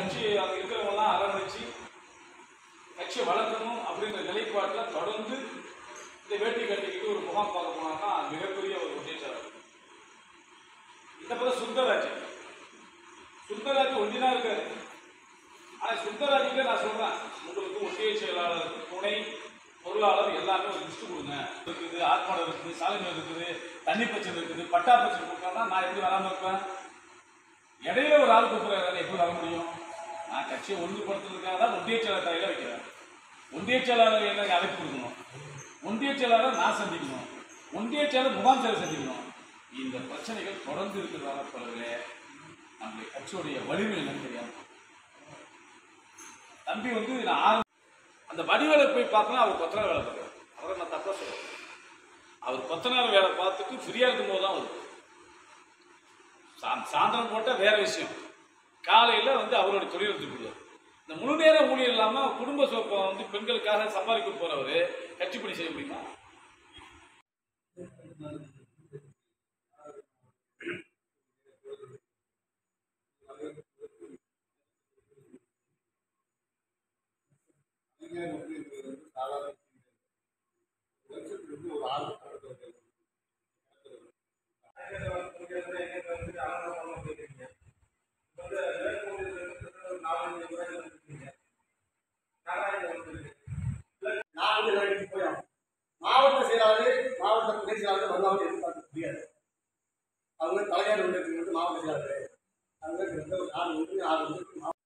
கட்சி அங்கே இருக்கிறவங்கலாம் அரவணைச்சு கட்சியை வளர்க்கணும் அப்படின்ற நிலைப்பாட்டில் தொடர்ந்து இந்த வேட்டி கட்டிக்கிட்டு ஒரு முகாம் பார்க்க போனாக்கா மிகப்பெரிய ஒரு உத்தேசம் இந்த பக்கம் சுந்தரராஜ் சுந்தரராஜ் ஒன்றினா இருக்காரு ஆனா சுந்தரராஜுக்கு நான் சொல்றேன் உங்களுக்கு ஒன்றிய செயலாளர் துணை பொருளாளர் எல்லாமே ஒரு லிஸ்ட் கொடுங்க இருக்குது ஆத்மாடம் இருக்குது சாலைமேல் இருக்குது தண்ணி பிரச்சனை இருக்குது பட்டா பிரச்சனை கொடுத்தோம்னா நான் எப்படி வராம இருப்பேன் இடையில ஒரு ஆள் கூப்பிடுறாரு எப்படி வர முடியும் நான் கட்சியை ஒன்றுபடுத்துறதுக்காக தான் ஒன்றிய செயலாளர் தலையில வைக்கிறேன் ஒன்றிய செயலாளர் எனக்கு அழைப்பு கொடுக்கணும் ஒன்றிய செயலாளரை நான் சந்திக்கணும் ஒன்றிய செயலர் முகாம் செயலர் சந்திக்கணும் இந்த பிரச்சனைகள் தொடர்ந்து இருக்கிறதால பிறகு நம்முடைய கட்சியுடைய வலிமை என்னன்னு தெரியாம போகுது. தம்பி வந்து நான் ஆரம்ப அந்த வடிவேலை போய் பார்க்கலாம் அவர் கொத்தனார் வேலை பார்க்குறாரு அவரை நான் தப்பா சொல்றேன் அவர் கொத்தனார் வேலை பார்த்துட்டு ஃப்ரீயாக இருக்கும்போது தான் வருது சா- சாயந்தரம் போட்டால் வேற விஷயம் காலையில் வந்து அவரோட தொழில் எடுத்துக்கிடுவார் இந்த முழு நேர ஊழியர் இல்லாமல் குடும்ப சோப்பை வந்து பெண்களுக்காக சம்பாதிக்க போறவர் கட்சி பணி செய்ய முடியுமா நான் வந்து வேலைக்கு போயிடும் மாவட்ட செயலாளர் மாவட்ட துணை செயலாளர் வந்தாலும் எதிர்பார்க்க முடியாது அவங்க தலைவர் வந்து மாவட்ட செயலாளர் அவங்க கிட்ட ஒரு நாலு ஒன்று ஆறு ஒன்று